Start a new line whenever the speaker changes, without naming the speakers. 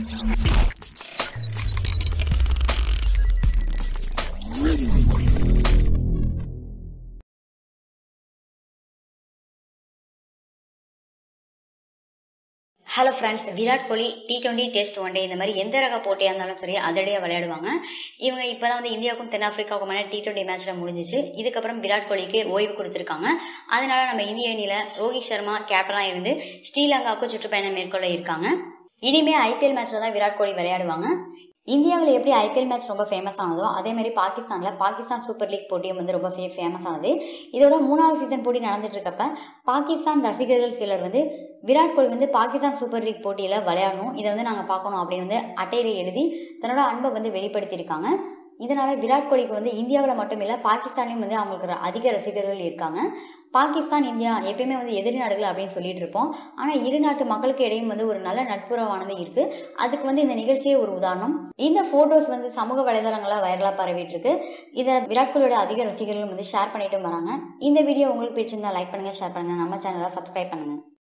hello friends Virat Kohli T twenty test one day இந்த மாதிரி எந்த ரக போட்டியாக இருந்தாலும் சரி அதடியாக விளையாடுவாங்க இவங்க இப்போ தான் வந்து இந்தியாவுக்கும் தென்னாப்பிரிக்காவுக்குமான டி டுவெண்ட்டி மேட்ச்சில் முடிஞ்சிச்சு இதுக்கப்புறம் விராட் கோலிக்கு ஓய்வு கொடுத்துருக்காங்க அதனால நம்ம இந்திய அணியில் ரோஹித் சர்மா கேப்டனாக இருந்து ஸ்ரீலங்காவுக்கு சுற்றுப்பயணம் மேற்கொள்ள இருக்காங்க இனிமே ஐபிஎல் மேட்ச்சில் தான் விராட் கோலி விளையாடுவாங்க இந்தியாவில் எப்படி ஐபிஎல் மேட்ச் ரொம்ப ஃபேமஸ் ஆனதோ அதே மாதிரி பாகிஸ்தானில் பாகிஸ்தான் சூப்பர் லீக் போட்டியும் வந்து ரொம்ப ஃபே ஃபேமஸ் ஆனது இதோட மூணாவது சீசன் போட்டி நடந்துட்டு இருக்கப்ப பாகிஸ்தான் ரசிகர்கள் சிலர் வந்து விராட் கோலி வந்து பாகிஸ்தான் சூப்பர் லீக் போட்டியில் விளையாடணும் இதை வந்து நாங்கள் பார்க்கணும் அப்படின்னு வந்து அட்டையில எழுதி தன்னோட அன்பை வந்து வெளிப்படுத்தியிருக்காங்க இதனால விராட் கோலிக்கு வந்து இந்தியாவில் மட்டும் இல்லை பாகிஸ்தான்லையும் வந்து அவங்களுக்கு அதிக ரசிகர்கள் இருக்காங்க பாகிஸ்தான் இந்தியா எப்பயுமே வந்து எதிரி நாடுகள் அப்படின்னு சொல்லிட்டு இருப்போம் ஆனால் இரு நாட்டு மக்களுக்கு இடையும் வந்து ஒரு நல்ல நட்புறவானது இருக்கு அதுக்கு வந்து இந்த நிகழ்ச்சியே ஒரு உதாரணம் இந்த போட்டோஸ் வந்து சமூக வலைதளங்கள வைரலாக பரவிட்டு இருக்கு இதை விராட் கோலியோட அதிக ரசிகர்கள் வந்து ஷேர் பண்ணிட்டு வராங்க இந்த வீடியோ உங்களுக்கு பிடிச்சிருந்தா லைக் பண்ணுங்க ஷேர் பண்ணுங்க நம்ம சேனலை சப்ஸ்கிரைப் பண்ணுங்க